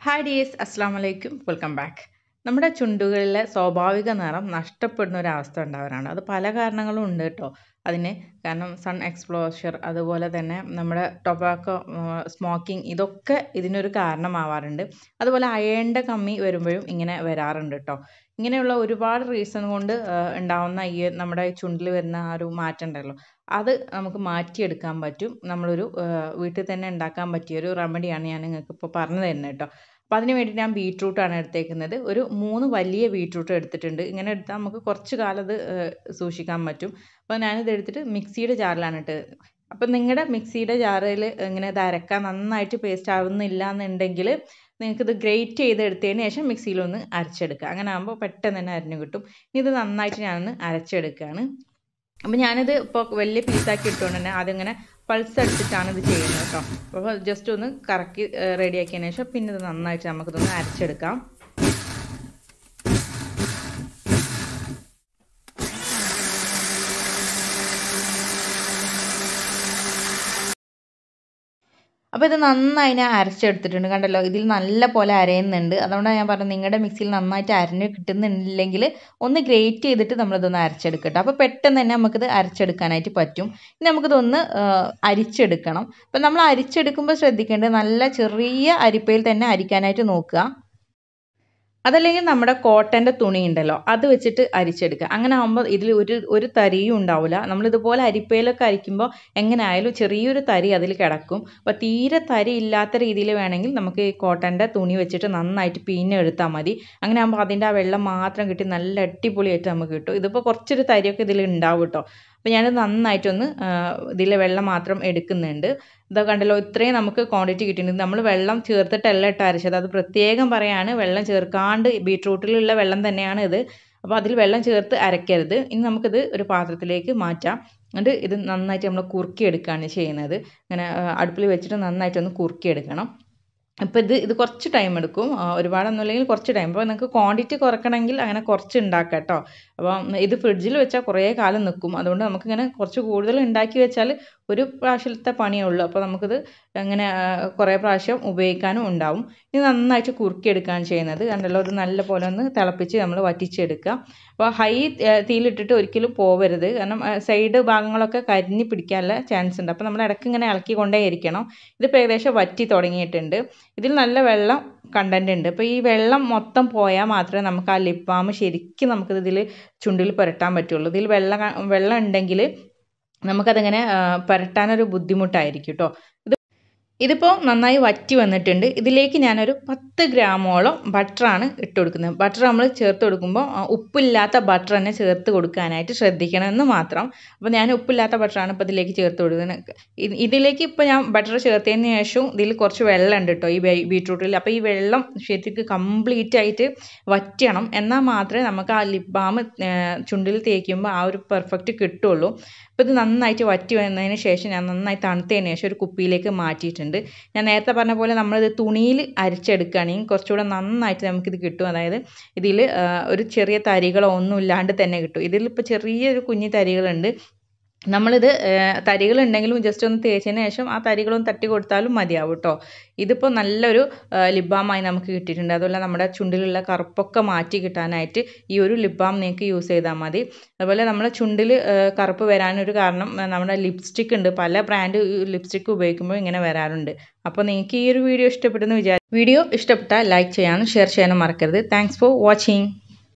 hi dears അസ്സാം വലൈക്കും welcome back നമ്മുടെ ചുണ്ടുകളിലെ സ്വാഭാവിക നിറം നഷ്ടപ്പെടുന്ന ഒരു അവസ്ഥ ഉണ്ടാവാറാണ് അത് പല കാരണങ്ങളും ഉണ്ട് കേട്ടോ അതിന് കാരണം സൺ എക്സ്പ്ലോഷർ അതുപോലെ തന്നെ നമ്മുടെ ടൊബാക്കോ സ്മോക്കിംഗ് ഇതൊക്കെ ഇതിനൊരു കാരണമാവാറുണ്ട് അതുപോലെ അയേണിൻ്റെ കമ്മി വരുമ്പോഴും ഇങ്ങനെ വരാറുണ്ട് കേട്ടോ ഇങ്ങനെയുള്ള ഒരുപാട് റീസൺ കൊണ്ട് ആ, ഉണ്ടാവുന്ന ഈ നമ്മുടെ ചുണ്ടിൽ വരുന്ന ആ ഒരു മാറ്റം ഉണ്ടല്ലോ അത് നമുക്ക് മാറ്റിയെടുക്കാൻ പറ്റും നമ്മളൊരു ആ, വീട്ടിൽ തന്നെ ഉണ്ടാക്കാൻ പറ്റിയ ഒരു റെമഡിയാണ് ഞാൻ നിങ്ങൾക്ക് ഇപ്പോൾ പറഞ്ഞു തരുന്നത് കേട്ടോ അപ്പോൾ അതിന് വേണ്ടി ഞാൻ ബീട്രൂട്ടാണ് എടുത്തേക്കുന്നത് ഒരു മൂന്ന് വലിയ ബീട്രൂട്ട് എടുത്തിട്ടുണ്ട് ഇങ്ങനെ എടുത്താൽ നമുക്ക് കുറച്ച് കാലം അത് ആ, സൂക്ഷിക്കാൻ പറ്റും അപ്പോൾ ഞാനിത് എടുത്തിട്ട് മിക്സിയുടെ ജാറിലാണ് ഇട്ടത് അപ്പം നിങ്ങളുടെ മിക്സിയുടെ ജാറിൽ ഇങ്ങനെ ഇത് അരക്കാൻ നന്നായിട്ട് പേസ്റ്റ് ആവുന്നില്ല എന്നുണ്ടെങ്കിൽ നിങ്ങൾക്കിത് ഗ്രേറ്റ് ചെയ്ത് എടുത്തതിന് ശേഷം മിക്സിയിലൊന്ന് അരച്ചെടുക്കുക അങ്ങനെ ആകുമ്പോൾ പെട്ടെന്ന് തന്നെ അരിഞ്ഞു കിട്ടും ഇനി ഇത് നന്നായിട്ട് ഞാനൊന്ന് അരച്ചെടുക്കുകയാണ് അപ്പം ഞാനിത് ഇപ്പോൾ വലിയ പീസാക്കി ഇട്ടുകൊണ്ട് തന്നെ അതിങ്ങനെ പൾസ് അടിച്ചിട്ടാണ് ഇത് ചെയ്യുന്നത് കേട്ടോ അപ്പോൾ ജസ്റ്റ് ഒന്ന് കറക്കി റെഡിയാക്കിയതിന് ശേഷം പിന്നെ ഇത് നന്നായിട്ട് നമുക്കിതൊന്ന് അരച്ചെടുക്കാം അപ്പോൾ ഇത് നന്നായി ഞാൻ അരച്ചെടുത്തിട്ടുണ്ട് കണ്ടല്ലോ ഇതിൽ നല്ല പോലെ അരയുന്നുണ്ട് അതുകൊണ്ടാണ് ഞാൻ പറഞ്ഞത് നിങ്ങളുടെ മിക്സിയിൽ നന്നായിട്ട് അരഞ്ഞ് കിട്ടുന്നുണ്ടെങ്കിൽ ഒന്ന് ഗ്രേറ്റ് ചെയ്തിട്ട് നമ്മളിതൊന്ന് അരച്ചെടുക്കട്ടെ അപ്പോൾ പെട്ടെന്ന് തന്നെ നമുക്കിത് അരച്ചെടുക്കാനായിട്ട് പറ്റും ഇനി നമുക്കിതൊന്ന് ആ, അരിച്ചെടുക്കണം അപ്പോൾ നമ്മൾ അരിച്ചെടുക്കുമ്പോൾ ശ്രദ്ധിക്കേണ്ടത് നല്ല ചെറിയ അരിപ്പയിൽ തന്നെ അരിക്കാനായിട്ട് നോക്കുക അതല്ലെങ്കിൽ നമ്മുടെ കോട്ടൻ്റെ തുണി ഉണ്ടല്ലോ അത് വെച്ചിട്ട് അരിച്ചെടുക്കുക അങ്ങനെ ആകുമ്പോൾ ഇതിൽ ഒരു ഒരു തരിയും ഉണ്ടാവില്ല നമ്മളിതുപോലെ അരിപ്പയിലൊക്കെ അരിക്കുമ്പോൾ എങ്ങനെ ആയാലും ചെറിയൊരു തരി അതിൽ കിടക്കും അപ്പോൾ തീരെ തരി ഇല്ലാത്ത രീതിയിൽ വേണമെങ്കിൽ നമുക്ക് ഈ കോട്ടൻ്റെ തുണി വെച്ചിട്ട് നന്നായിട്ട് പിഴിഞ്ഞെടുത്താൽ മതി അങ്ങനെ ആകുമ്പോൾ അതിൻ്റെ ആ വെള്ളം മാത്രം കിട്ടി നല്ല അടിപൊളിയായിട്ട് നമുക്ക് കിട്ടും ഇതിപ്പോൾ കുറച്ചൊരു തരിയൊക്കെ ഇതിൽ ഉണ്ടാവും കേട്ടോ അപ്പോൾ ഞാൻ നന്നായിട്ടൊന്ന് ഇതിലെ വെള്ളം മാത്രം എടുക്കുന്നുണ്ട് ഇതാ കണ്ടല്ലോ ഇത്രയും നമുക്ക് ക്വാണ്ടിറ്റി കിട്ടിയിട്ടുണ്ട് നമ്മൾ വെള്ളം ചേർത്തിട്ടല്ല ഇട്ട് അരച്ചത് അത് പ്രത്യേകം പറയാണ് വെള്ളം ചേർക്കാണ്ട് ബീട്രൂട്ടിലുള്ള വെള്ളം തന്നെയാണ് ഇത് അപ്പോൾ അതിൽ വെള്ളം ചേർത്ത് അരക്കരുത് ഇനി നമുക്കിത് ഒരു പാത്രത്തിലേക്ക് മാറ്റാം എന്നിട്ട് ഇത് നന്നായിട്ട് നമ്മൾ കുറുക്കിയെടുക്കുകയാണ് ചെയ്യുന്നത് ഇങ്ങനെ ആ, അടുപ്പിൽ വെച്ചിട്ട് നന്നായിട്ടൊന്ന് കുറുക്കിയെടുക്കണം അപ്പോൾ ഇത് ഇത് കുറച്ച് ടൈം എടുക്കും ആ, ഒരുപാടൊന്നും ഇല്ലെങ്കിൽ കുറച്ച് ടൈം അപ്പോൾ നിങ്ങൾക്ക് ക്വാണ്ടിറ്റി കുറയ്ക്കണമെങ്കിൽ അങ്ങനെ കുറച്ച് ഉണ്ടാക്കാം കേട്ടോ അപ്പം ഇത് ഫ്രിഡ്ജിൽ വെച്ചാൽ കുറേ കാലം നിൽക്കും അതുകൊണ്ട് നമുക്കിങ്ങനെ കുറച്ച് കൂടുതൽ ഉണ്ടാക്കി വെച്ചാൽ ഒരു പ്രാവശ്യത്തെ പണിയേ ഉള്ളൂ അപ്പോൾ നമുക്കിത് അങ്ങനെ ആ, കുറേ പ്രാവശ്യം ഉപയോഗിക്കാനും ഉണ്ടാവും ഇത് നന്നായിട്ട് കുറുക്കിയെടുക്കുകയാണ് ചെയ്യുന്നത് കണ്ടല്ലോ ഇത് നല്ല പോലെ ഒന്ന് തിളപ്പിച്ച് നമ്മൾ വറ്റിച്ചെടുക്കുക അപ്പോൾ ഹൈ തീയിലിട്ടിട്ട് ഒരിക്കലും പോവരുത് കാരണം സൈഡ് ഭാഗങ്ങളൊക്കെ കരിഞ്ഞ് പിടിക്കാനുള്ള ചാൻസ് ഉണ്ട് അപ്പോൾ നമ്മൾ ഇടയ്ക്ക് ഇങ്ങനെ ഇളക്കി കൊണ്ടേ ഇരിക്കണം ഇതിപ്പോൾ ഏകദേശം വറ്റി തുടങ്ങിയിട്ടുണ്ട് ഇതിൽ നല്ല വെള്ളം കണ്ടന്റ് ഉണ്ട് അപ്പോൾ ഈ വെള്ളം മൊത്തം പോയാൽ മാത്രമേ നമുക്ക് ആ ലിപ് ബാം ശരിക്കും നമുക്കിത് ഇതിൽ ചുണ്ടിൽ പുരട്ടാൻ പറ്റുള്ളൂ ഇതിൽ വെള്ളം ക- വെള്ളം ഉണ്ടെങ്കിൽ നമുക്കതിങ്ങനെ ആ, പുരട്ടാനൊരു ബുദ്ധിമുട്ടായിരിക്കും കേട്ടോ ഇത് ഇതിപ്പോൾ നന്നായി വറ്റി വന്നിട്ടുണ്ട് ഇതിലേക്ക് ഞാനൊരു പത്ത് ഗ്രാമോളം ബട്ടറാണ് ഇട്ട് കൊടുക്കുന്നത് ബട്ടർ നമ്മൾ ചേർത്ത് കൊടുക്കുമ്പോൾ ആ, ഉപ്പില്ലാത്ത ബട്ടർ തന്നെ ചേർത്ത് കൊടുക്കാനായിട്ട് ശ്രദ്ധിക്കണം എന്ന് മാത്രം അപ്പോൾ ഞാൻ ഉപ്പില്ലാത്ത ബട്ടറാണ് ഇപ്പോൾ ഇതിലേക്ക് ചേർത്ത് കൊടുക്കുന്നത് ഇ- ഇതിലേക്ക് ഇപ്പോൾ ഞാൻ ബട്ടർ ചേർത്തതിന് ശേഷം ഇതിൽ കുറച്ച് വെള്ളം ഉണ്ട് കേട്ടോ ഈ ബീ- ബീട്രൂട്ടിൽ അപ്പോൾ ഈ വെള്ളം ശരിക്കും കംപ്ലീറ്റ് ആയിട്ട് വറ്റണം എന്നാൽ മാത്രമേ നമുക്ക് ആ ലിപ് ബാം ചുണ്ടിൽ തേക്കുമ്പോൾ ആ ഒരു പെർഫെക്റ്റ് കിട്ടുള്ളൂ അപ്പോൾ ഇത് നന്നായിട്ട് വറ്റി വന്നതിന് ശേഷം ഞാൻ നന്നായി തണുത്തതിന് ശേഷം ഒരു കുപ്പിയിലേക്ക് മാറ്റിയിട്ടുണ്ട് ഞാൻ നേരത്തെ പറഞ്ഞ പോലെ നമ്മളിത് തുണിയിൽ അരിച്ചെടുക്കുകയാണെങ്കിൽ കുറച്ചുകൂടെ നന്നായിട്ട് നമുക്കിത് കിട്ടും അതായത് ഇതിൽ ഒരു ചെറിയ തരികളോ ഒന്നും ഇല്ലാണ്ട് തന്നെ കിട്ടും ഇതിലിപ്പോൾ ചെറിയൊരു കുഞ്ഞു തരികളുണ്ട് നമ്മളിത് തരികളുണ്ടെങ്കിലും ജസ്റ്റ് ഒന്ന് തേച്ചതിന് ശേഷം ആ തരികളൊന്ന് തട്ടി കൊടുത്താലും മതിയാവും കേട്ടോ ഇതിപ്പോൾ നല്ലൊരു ലിപ് ബാമായി നമുക്ക് കിട്ടിയിട്ടുണ്ട് അതുപോലെ നമ്മുടെ ചുണ്ടിലുള്ള കറുപ്പൊക്കെ മാറ്റി കിട്ടാനായിട്ട് ഈ ഒരു ലിപ് ബാം നിങ്ങൾക്ക് യൂസ് ചെയ്താൽ മതി അതുപോലെ നമ്മുടെ ചുണ്ടിൽ കറുപ്പ് വരാനൊരു കാരണം ആ, നമ്മുടെ ലിപ്സ്റ്റിക് ഉണ്ട് പല ബ്രാൻഡ് ലിപ്സ്റ്റിക് ഉപയോഗിക്കുമ്പോൾ ഇങ്ങനെ വരാറുണ്ട് അപ്പോൾ നിങ്ങൾക്ക് ഈ ഒരു വീഡിയോ ഇഷ്ടപ്പെട്ടെന്ന് വിചാരിച്ചു വീഡിയോ ഇഷ്ടപ്പെട്ടാൽ ലൈക്ക് ചെയ്യാനും ഷെയർ ചെയ്യാനും മറക്കരുത് താങ്ക്സ് ഫോർ വാച്ചിങ്